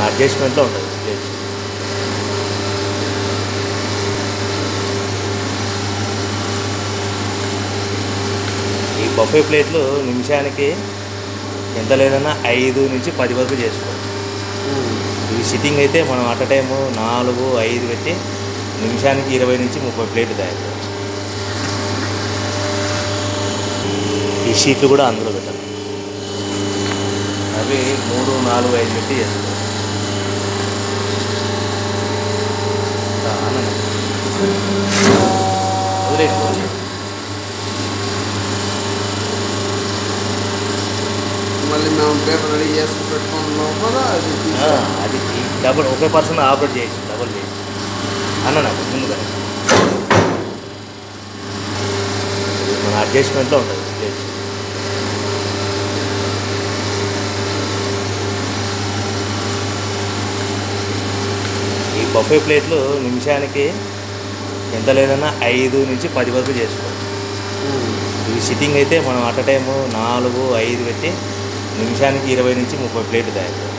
అడ్జస్ట్మెంట్లో ఉంటుంది ప్లేట్ ఈ బఫే ప్లేట్లు నిమిషానికి ఎంత లేదన్నా ఐదు నుంచి పది వరకు చేసుకోవచ్చు ఇవి సిట్టింగ్ అయితే మనం అట్ టైము నాలుగు ఐదు పెట్టి నిమిషానికి ఇరవై నుంచి ముప్పై ప్లేట్లు తయారు చేయవచ్చు ఈ షీట్లు కూడా అందులో పెట్టాలి అవి మూడు నాలుగు ఐదు పెట్టి చేసుకోవచ్చు ఆ, అన్ననే. వదిలేయండి, వదిలేయండి. మళ్ళీ మేము పేపర్ రెడీ చేసి పెట్టుకున్న లోపల అది ఆ, తీసి- అది ఈ డబుల్ ఒకే పర్సన్ ఆపరేట్ చేయొచ్చు డబుల్ చేయొచ్చు అన్న నాకు ముందుగా మన అడ్జస్ట్మెంట్లో ఉంటుంది ప్లేట్ ఈ బఫే ప్లేట్లు నిమిషానికి ఎంత లేదన్నా ఐదు నుంచి పది వరకు చేసుకోవచ్చు ఇవి సిట్టింగ్ అయితే మనం అట్ టైము నాలుగు ఐదు పెట్టి నిమిషానికి ఇరవై నుంచి ముప్పై ప్లేట్లు తయారు చేయవచ్చు